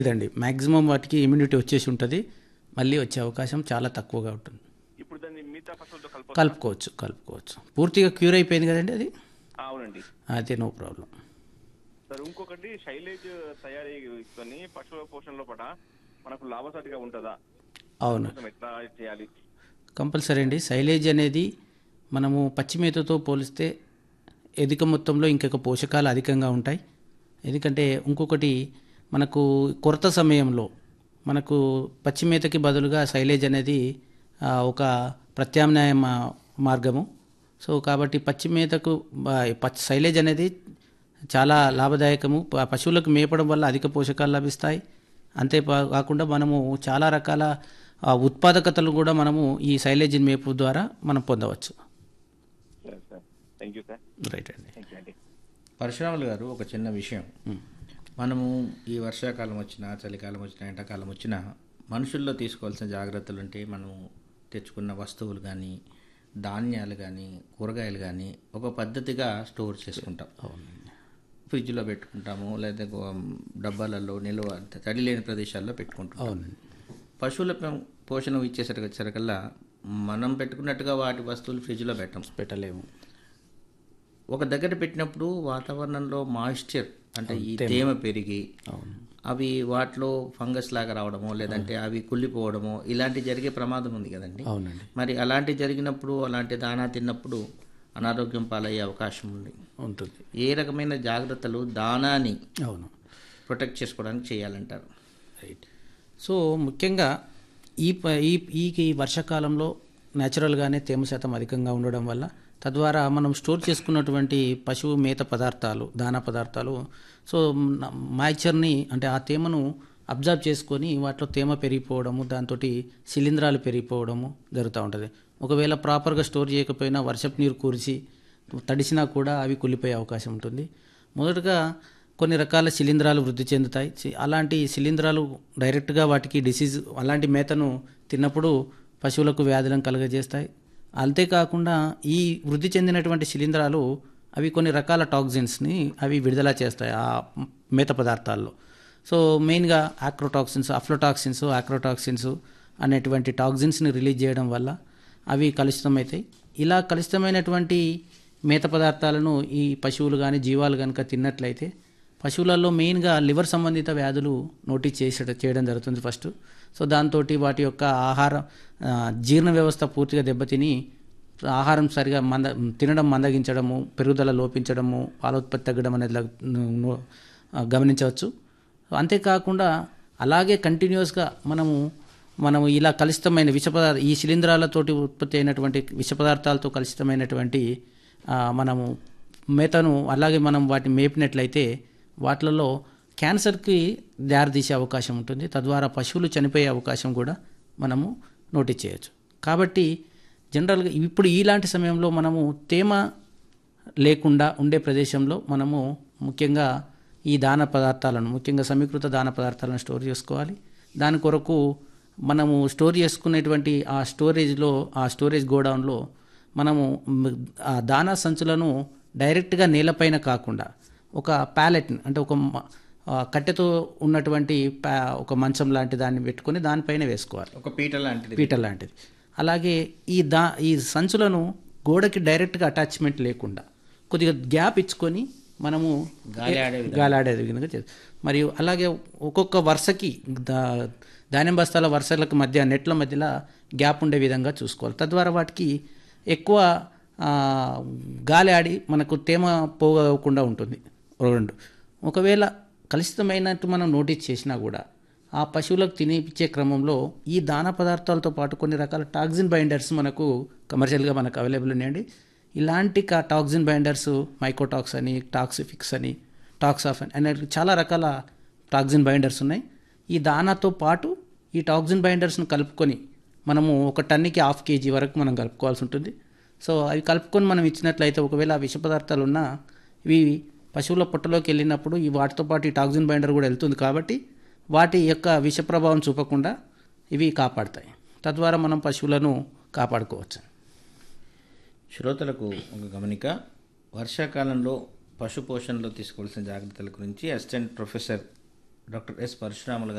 ఇదండి మ్యాక్సిమం వాటికి ఇమ్యూనిటీ వచ్చేసి ఉంటుంది మళ్ళీ వచ్చే అవకాశం చాలా తక్కువగా ఉంటుంది ఇప్పుడు దాన్ని మిగతా పశువులతో కలప కలుపుకోవచ్చు కలుపుకోవచ్చు పూర్తిగా క్యూర్ అయిపోయింది కదండి అది అవునండి అయితే నో ప్రాబ్లం సార్ ఇంకొకటి శైలేజ్ తయారీతోని పశువుల పోషణలో పట మనకు లాభసాటిగా ఉంటుందా అవును కొంచెం ఎట్లా చేయాలి కంపల్సరీ అండి సైలేజ్ అనేది మనము పచ్చి మేతతో పోలిస్తే అధిక మొత్తంలో ఇంకొక పోషకాలు అధికంగా ఉంటాయి ఎందుకంటే ఇంకొకటి మనకు కొరత సమయంలో మనకు పచ్చి మేతకి బదులుగా సైలేజ్ అనేది ఆ, ఒక ప్రత్యామ్నాయ మా- మార్గము సో కాబట్టి పచ్చి మేతకు ఆ, పచ్చి సైలేజ్ అనేది చాలా లాభదాయకము ప- పశువులకు మేపడం వల్ల అధిక పోషకాలు లభిస్తాయి అంతే పా- కాకుండా మనము చాలా రకాల ఆ, ఉత్పాదకతలు కూడా మనము ఈ సైలేజ్ మేపు ద్వారా మనం పొందవచ్చు సరే sir thank you sir right అండి థ్యాంక్ యూ అండి పరశురాములు గారు ఒక చిన్న విషయం మనము ఈ వర్షాకాలం వచ్చినా చలికాలం వచ్చినా ఎండాకాలం వచ్చినా మనుషుల్లో తీసుకోవాల్సిన జాగ్రత్తలు అంటే మనము తెచ్చుకున్న వస్తువులు కానీ ధాన్యాలు కానీ కూరగాయలు కానీ ఒక పద్ధతిగా స్టోర్ చేసుకుంటాం ఫ్రిడ్జ్లో పెట్టుకుంటాము లేదా గో- డబ్బాలలో నిల్వ తడి లేని ప్రదేశాల్లో పెట్టుకుంటాం అవునండి పశువుల పెం- పోషణ ఇచ్చేసరికి వచ్చేసరికల్లా మనం పెట్టుకున్నట్టుగా వాటి వస్తువులు ఫ్రిడ్జ్లో పెట్టం పెట్టలేము ఒక దగ్గర పెట్టినప్పుడు వాతావరణంలో మాయిశ్చర్ అంటే ఈ తేమ పెరిగి అవును అవి వాటిలో ఫంగస్ లాగా రావడమో లేదంటే అవి కుళ్ళిపోవడమో ఇలాంటి జరిగే ప్రమాదం ఉంది కదండి అవునండి మరి అలాంటి జరిగినప్పుడు అలాంటి దానా తిన్నప్పుడు అనారోగ్యం పాలయ్యే అవకాశం ఉంది ఉంటుంది ఏ రకమైన జాగ్రత్తలు దానాని అవును ప్రొటెక్ట్ చేసుకోవడానికి చేయాలంటారు రైట్ సో ముఖ్యంగా ఈ ప- ఈ ఈ ఈ వర్షాకాలంలో న్యాచురల్గానే తేమ శాతం అధికంగా ఉండడం వల్ల తద్వారా మనం స్టోర్ చేసుకున్నటువంటి పశువు మేత పదార్థాలు దానా పదార్థాలు సో మాయిచర్ని అంటే ఆ తేమను అబ్జర్వ్ చేసుకొని వాటిలో తేమ పెరిగిపోవడము దాంతో శిలీంధ్రాలు పెరిగిపోవడము జరుగుతూ ఉంటుంది ఒకవేళ ప్రాపర్గా స్టోర్ చేయకపోయినా వర్షపు నీరు కూర్చి తడిసినా కూడా అవి కుళ్ళిపోయే అవకాశం ఉంటుంది మొదటగా కొన్ని రకాల శిలీంధ్రాలు వృద్ధి చెందుతాయి చి- అలాంటి శిలీంధ్రాలు డైరెక్ట్గా వాటికి డిసీజ్ అలాంటి మేతను తిన్నప్పుడు పశువులకు వ్యాధులను కలుగజేస్తాయి అంతేకాకుండా ఈ వృద్ధి చెందినటువంటి శిలీంధ్రాలు అవి కొన్ని రకాల టాక్సిన్స్ని అవి విడుదల చేస్తాయి ఆ మేత పదార్థాల్లో సో మెయిన్గా ఆక్రోటాక్సిన్స్ అఫ్లోటాక్సిన్స్ ఆక్రోటాక్సిన్స్ అనేటువంటి టాక్సిన్స్ని రిలీజ్ చేయడం వల్ల అవి కలుషితమవుతాయి ఇలా కలుషితమైనటువంటి మేత పదార్థాలను ఈ పశువులు కానీ జీవాలు కనుక తిన్నట్లయితే పశువులలో మెయిన్గా లివర్ సంబంధిత వ్యాధులు నోటీస్ చేసే చేయడం జరుగుతుంది ఫస్ట్ సో దాంతో వాటి యొక్క ఆహార ఆ, జీర్ణ వ్యవస్థ పూర్తిగా దెబ్బతిని ఆహారం సరిగా మంద తినడం మందగించడము పెరుగుదల లోపించడము పాలోత్పత్తి తగ్గడం అనేది లగ్- ను- ఆ, గమనించవచ్చు అంతేకాకుండా అలాగే కంటిన్యూస్గా మనము మనము ఇలా కలుషితమైన విష పదార్థ ఈ శిలీంధ్రాలతోటి ఉత్పత్తి అయినటువంటి విష పదార్థాలతో కలుషితమైనటువంటి ఆ, మనము మేతను అలాగే మనం వాటిని మేపినట్లయితే వాటిలలో క్యాన్సర్కి దారితీసే అవకాశం ఉంటుంది తద్వారా పశువులు చనిపోయే అవకాశం కూడా మనము నోటీస్ చేయొచ్చు కాబట్టి జనరల్గా ఇప్పుడు ఇలాంటి సమయంలో మనము తేమ లేకుండా ఉండే ప్రదేశంలో మనము ముఖ్యంగా ఈ దాన పదార్థాలను ముఖ్యంగా సమీకృత దాన పదార్థాలను స్టోర్ చేసుకోవాలి దాని కొరకు మనము స్టోర్ చేసుకునేటువంటి ఆ స్టోరేజ్లో ఆ స్టోరేజ్ గోడౌన్లో మనము మ్, ఆ దానా సంచులను డైరెక్ట్గా నేలపైన కాకుండా ఒక ప్యాలెట్ అంటే ఒక మ- ఆ, కట్టెతో ఉన్నటువంటి ప్యా ఒక మంచం లాంటి దాన్ని పెట్టుకొని దానిపైన వేసుకోవాలి ఒక పీట లాంటిది పీట లాంటిది అలాగే ఈ దా ఈ సంచులను గోడకి డైరెక్ట్గా అటాచ్మెంట్ లేకుండా కొద్దిగా గ్యాప్ ఇచ్చుకొని మనము గాలి ఆడే గాలాడే విధంగా చేస్తాం మరియు అలాగే ఒక్కొక్క వరుసకి దా ధాన్యం బస్తాల వరుసలకు మధ్య నెట్ల మధ్యలో గ్యాప్ ఉండే విధంగా చూసుకోవాలి తద్వారా వాటికి ఎక్కువ ఆ, గాలి ఆడి మనకు తేమ పోగకుండా ఉంటుంది రెండు ఒకవేళ కలుషితమైనట్టు మనం నోటీస్ చేసినా కూడా ఆ పశువులకు తినిపించే క్రమంలో ఈ దానా పదార్థాలతో పాటు కొన్ని రకాల టాక్సిన్ బైండర్స్ మనకు కమర్షియల్గా మనకు అవైలబుల్ ఉన్నాయండి ఇలాంటి కా టాక్సిన్ బైండర్స్ మైకోటాక్స్ అని టాక్సిఫిక్స్ అని టాక్సాఫ్ అని అనే చాలా రకాల టాక్సిన్ బైండర్స్ ఉన్నాయి ఈ దానాతో పాటు ఈ టాక్సిన్ బైండర్స్ను కలుపుకొని మనము ఒక టన్నుకి హాఫ్ కేజీ వరకు మనం కలుపుకోవాల్సి ఉంటుంది సో అవి కలుపుకొని మనం ఇచ్చినట్లయితే ఒకవేళ ఆ విష పదార్థాలు ఉన్నా ఇవి పశువుల పొట్టలోకి వెళ్ళినప్పుడు ఈ వాటితో పాటు ఈ టాక్సిన్ బైండర్ కూడా వెళ్తుంది కాబట్టి వాటి యొక్క విష ప్రభావం చూపకుండా ఇవి కాపాడతాయి తద్వారా మనం పశువులను కాపాడుకోవచ్చు శ్రోతలకు ఒక గమనిక వర్షాకాలంలో పశు పోషణలో తీసుకోవాల్సిన జాగ్రత్తల గురించి assistant professor doctor S Parashuramulu గారు